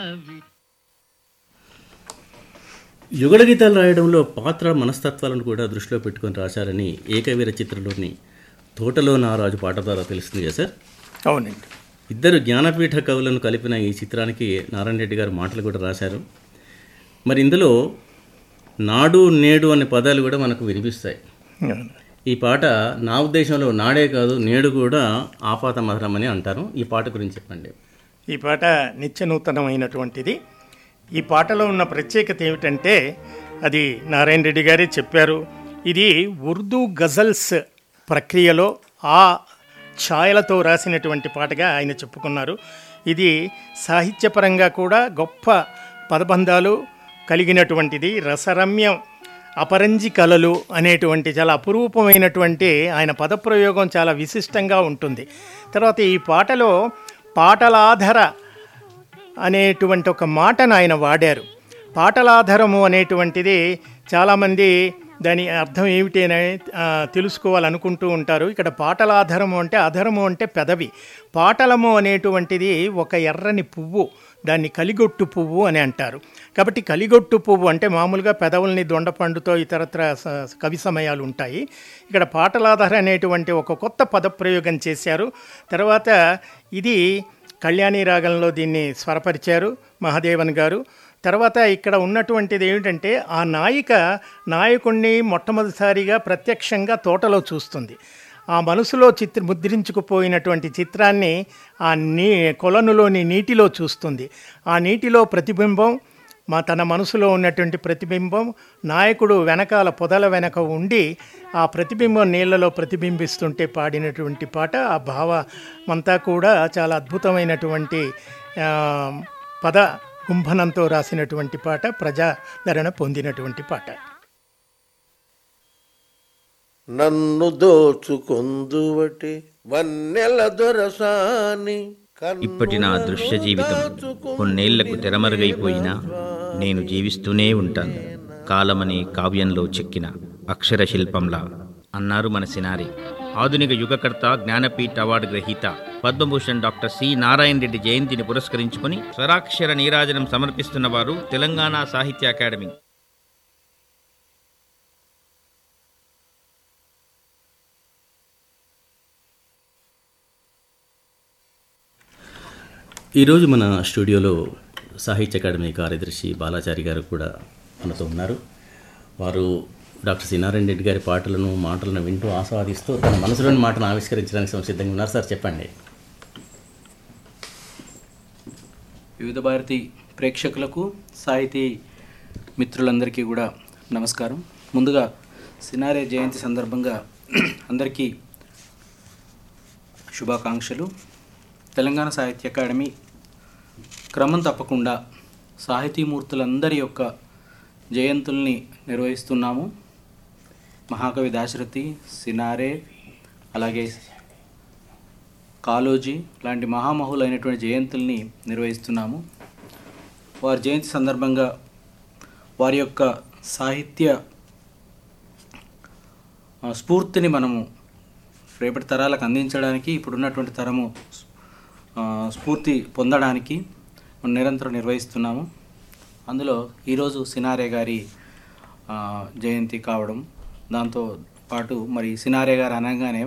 యుగళ గీతాలు రాయడంలో పాత్ర మనస్తత్వాలను కూడా దృష్టిలో పెట్టుకొని రాశారని ఏకవీర చిత్రంలోని తోటలో నారాజు పాట ద్వారా తెలుస్తుంది కదా సార్ అవునండి ఇద్దరు జ్ఞానపీఠ కవులను కలిపిన ఈ చిత్రానికి నారాయణ రెడ్డి గారు మాటలు కూడా రాశారు మరి ఇందులో నాడు నేడు అనే పదాలు కూడా మనకు వినిపిస్తాయి అవును. ఈ పాట నా ఉద్దేశంలో నాడే కాదు నేడు కూడా ఆపాత మధురం అని అంటారు ఈ పాట గురించి చెప్పండి ఈ పాట నిత్య నూతనమైనటువంటిది ఈ పాటలో ఉన్న ప్రత్యేకత ఏమిటంటే అది నారాయణ రెడ్డి గారే చెప్పారు ఇది ఉర్దూ గజల్స్ ప్రక్రియలో ఆ ఛాయలతో రాసినటువంటి పాటగా ఆయన చెప్పుకున్నారు ఇది సాహిత్యపరంగా కూడా గొప్ప పదబంధాలు కలిగినటువంటిది రసరమ్యం అపరంజి కళలు అనేటువంటి చాలా అపురూపమైనటువంటి ఆయన పదప్రయోగం చాలా విశిష్టంగా ఉంటుంది తర్వాత ఈ పాటలో పాటలాధర అనేటువంటి ఒక మాటను ఆయన వాడారు పాటలాధారము అనేటువంటిది చాలామంది దాని అర్థం ఏమిటి అని ఆ, తెలుసుకోవాలనుకుంటూ ఉంటారు ఇక్కడ పాటలాధారము అంటే అధరము అంటే పెదవి పాటలము అనేటువంటిది ఒక ఎర్రని పువ్వు దాన్ని కలిగొట్టు పువ్వు అని అంటారు కాబట్టి కలిగొట్టు పువ్వు అంటే మామూలుగా పెదవుల్ని దొండపండుతో ఇతరత్ర స- కవి సమయాలు ఉంటాయి ఇక్కడ పాటలాధార అనేటువంటి ఒక కొత్త పదప్రయోగం చేశారు తర్వాత ఇది కళ్యాణి రాగంలో దీన్ని స్వరపరిచారు మహాదేవన్ గారు తర్వాత ఇక్కడ ఉన్నటువంటిది ఏమిటంటే ఆ నాయిక నాయకుణ్ణి మొట్టమొదటిసారిగా ప్రత్యక్షంగా తోటలో చూస్తుంది ఆ మనసులో చిత్ర ముద్రించుకుపోయినటువంటి చిత్రాన్ని ఆ నీ కొలనులోని నీటిలో చూస్తుంది ఆ నీటిలో ప్రతిబింబం మా తన మనసులో ఉన్నటువంటి ప్రతిబింబం నాయకుడు వెనకాల పొదల వెనక ఉండి ఆ ప్రతిబింబం నీళ్ళలో ప్రతిబింబిస్తుంటే పాడినటువంటి పాట ఆ భావమంతా కూడా చాలా అద్భుతమైనటువంటి ఆ, పద కుంభనంతో రాసినటువంటి పాట ప్రజాదరణ పొందినటువంటి పాట నన్ను దోచుకొందువటి వన్నెల దొరసాని ఇప్పటి నా దృశ్య జీవితం కొన్నేళ్లకు తెరమరుగైపోయినా నేను జీవిస్తూనే ఉంటాను కాలమనే కావ్యంలో చెక్కిన అక్షర శిల్పంలా అన్నారు మన సినారి ఆధునిక యుగకర్త జ్ఞానపీఠ అవార్డు గ్రహీత పద్మభూషణ్ డాక్టర్ సి నారాయణ రెడ్డి జయంతిని పురస్కరించుకొని స్వరాక్షర నీరాజనం సమర్పిస్తున్న వారు తెలంగాణ సాహిత్య అకాడమీ ఈరోజు మన స్టూడియోలో సాహిత్య అకాడమీ కార్యదర్శి బాలాచారి గారు కూడా మనతో ఉన్నారు వారు డాక్టర్ సినారాయణ రెడ్డి గారి పాటలను మాటలను వింటూ ఆస్వాదిస్తూ తన మనసులోని మాటను ఆవిష్కరించడానికి సంసిద్ధంగా ఉన్నారు సార్ చెప్పండి వివిధ భారతి ప్రేక్షకులకు సాహితీ మిత్రులందరికీ కూడా నమస్కారం ముందుగా సినారే జయంతి సందర్భంగా అందరికీ శుభాకాంక్షలు తెలంగాణ సాహిత్య అకాడమీ క్రమం తప్పకుండా సాహితీమూర్తులందరి యొక్క జయంతుల్ని నిర్వహిస్తున్నాము మహాకవి దాశరథి సినారే అలాగే కాలోజీ లాంటి మహామహులైనటువంటి జయంతుల్ని నిర్వహిస్తున్నాము వారి జయంతి సందర్భంగా వారి యొక్క సాహిత్య ఆ, స్ఫూర్తిని మనము రేపటి తరాలకు అందించడానికి ఇప్పుడున్నటువంటి తరము ఆ, స్ఫూర్తి పొందడానికి మనం నిరంతరం నిర్వహిస్తున్నాము అందులో ఈరోజు సినారే గారి ఆ, జయంతి కావడం దాంతో పాటు మరి సినారే గారు అనగానే